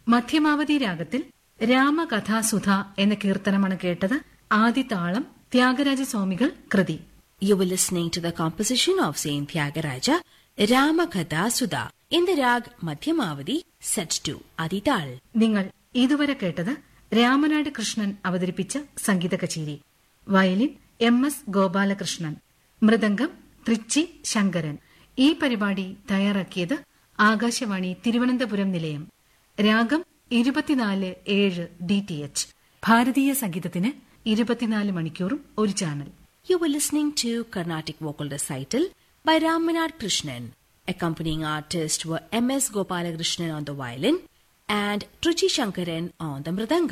മധ്യമാവധി രാഗത്തിൽ രാമകഥാസുധ എന്ന കീർത്തനമാണ് കേട്ടത് ആദിതാളം ത്യാഗരാജസ്വാമികൾ കൃതി You were listening to the composition of Saint Tyagaraja, Ramakatha Sudha, in the rag Madhyamavadi, set to Adital. നിങ്ങൾ ഇതുവരെ കേട്ടത് രാമനാട് കൃഷ്ണൻ അവതരിപ്പിച്ച സംഗീത കച്ചേരി violin M S Gopalakrishnan mridangam Trichy Sankaran ഈ പരിപാടി തയ്യാറാക്കിയത് ആകാശവാണി തിരുവനന്തപുരം നിലയം രാഗം ഇരുപത്തിനാല് ഏഴ് ഡി ടി എച്ച് ഭാരതീയ സംഗീതത്തിന് ഇരുപത്തിനാല് മണിക്കൂറും ഒരു channel You were listening to Carnatic vocal recital by Ramanad Krishnan. Accompanying artists were M.S. Gopalakrishnan on the violin and Truchi Shankaran on the mridangam.